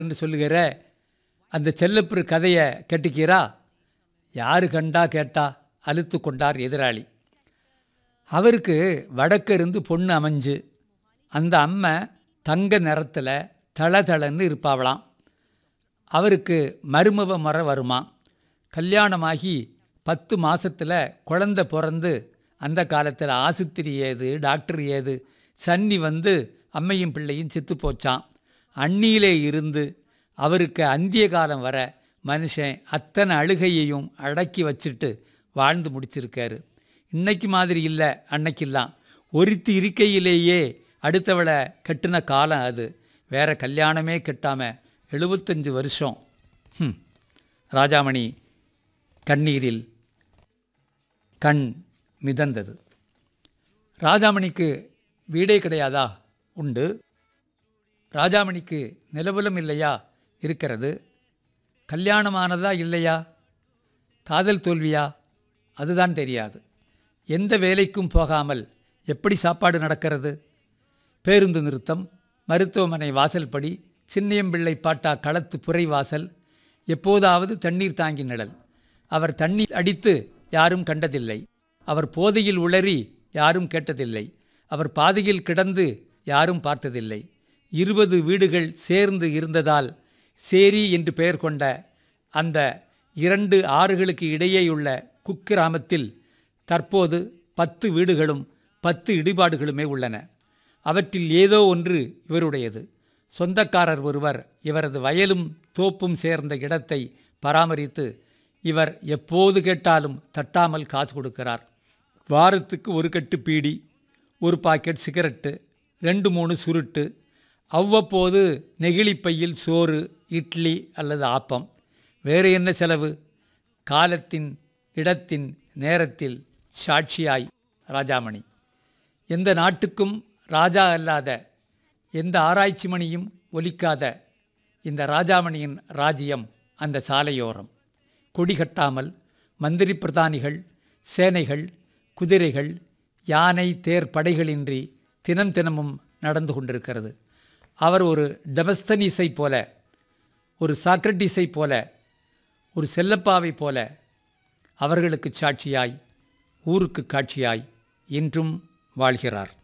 என்று சொல்லுகிற அந்த செல்லப்பிரு கதையை கேட்டுக்கிறா யாரு கண்டா கேட்டா அழுத்து கொண்டார் எதிராளி அவருக்கு வடக்கு இருந்து பொண்ணு அமைஞ்சு அந்த அம்மை தங்க நிறத்தில் தளதளன்னு இருப்பாவளாம் அவருக்கு மருமவ முறை வருமா கல்யாணமாகி பத்து மாசத்துல குழந்தை பிறந்து அந்த காலத்தில் ஆசுத்திரி ஏது டாக்டர் ஏது சன்னி வந்து அம்மையும் பிள்ளையும் செத்து போச்சான் அண்ணியிலே இருந்து அவருக்கு அந்திய காலம் வர மனுஷன் அத்தனை அழுகையையும் அடக்கி வச்சுட்டு வாழ்ந்து முடிச்சிருக்காரு இன்னைக்கு மாதிரி இல்லை அன்னைக்கெல்லாம் ஒருத்தி இருக்கையிலேயே அடுத்தவளை கட்டின காலம் அது வேற கல்யாணமே கட்டாம எழுபத்தஞ்சு வருஷம் ஹம். ராஜாமணி கண்ணீரில் கண் மிதந்தது ராஜாமணிக்கு வீடே கிடையாதா உண்டு ராஜாமணிக்கு நிலவலம் இல்லையா இருக்கிறது கல்யாணமானதா இல்லையா காதல் தோல்வியா அதுதான் தெரியாது எந்த வேலைக்கும் போகாமல் எப்படி சாப்பாடு நடக்கிறது பேருந்து நிறுத்தம் மருத்துவமனை வாசல்படி சின்னியம்பிள்ளை பாட்டா களத்து புரை வாசல் எப்போதாவது தண்ணீர் தாங்கி நிழல் அவர் தண்ணீர் அடித்து யாரும் கண்டதில்லை அவர் போதையில் உளறி யாரும் கேட்டதில்லை அவர் பாதையில் கிடந்து யாரும் பார்த்ததில்லை இருபது வீடுகள் சேர்ந்து இருந்ததால் சேரி என்று பெயர் கொண்ட அந்த இரண்டு ஆறுகளுக்கு இடையேயுள்ள குக்கிராமத்தில் தற்போது பத்து வீடுகளும் பத்து இடிபாடுகளுமே உள்ளன அவற்றில் ஏதோ ஒன்று இவருடையது சொந்தக்காரர் ஒருவர் இவரது வயலும் தோப்பும் சேர்ந்த இடத்தை பராமரித்து இவர் எப்போது கேட்டாலும் தட்டாமல் காசு கொடுக்கிறார் வாரத்துக்கு ஒரு கட்டு பீடி ஒரு பாக்கெட் சிகரெட்டு ரெண்டு மூணு சுருட்டு அவ்வப்போது நெகிழிப்பையில் சோறு இட்லி அல்லது ஆப்பம் வேறு என்ன செலவு காலத்தின் இடத்தின் நேரத்தில் சாட்சியாய் ராஜாமணி எந்த நாட்டுக்கும் ராஜா அல்லாத எந்த ஆராய்ச்சி மணியும் ஒலிக்காத இந்த ராஜாமணியின் ராஜ்யம் அந்த சாலையோரம் கொடி கட்டாமல் மந்திரி பிரதானிகள் சேனைகள் குதிரைகள் யானை தேர் படைகளின்றி தினம் தினமும் நடந்து கொண்டிருக்கிறது அவர் ஒரு டெமஸ்தனீஸை போல ஒரு சாக்ரட்டிஸை போல ஒரு செல்லப்பாவை போல அவர்களுக்கு சாட்சியாய் ஊருக்கு காட்சியாய் இன்றும் வாழ்கிறார்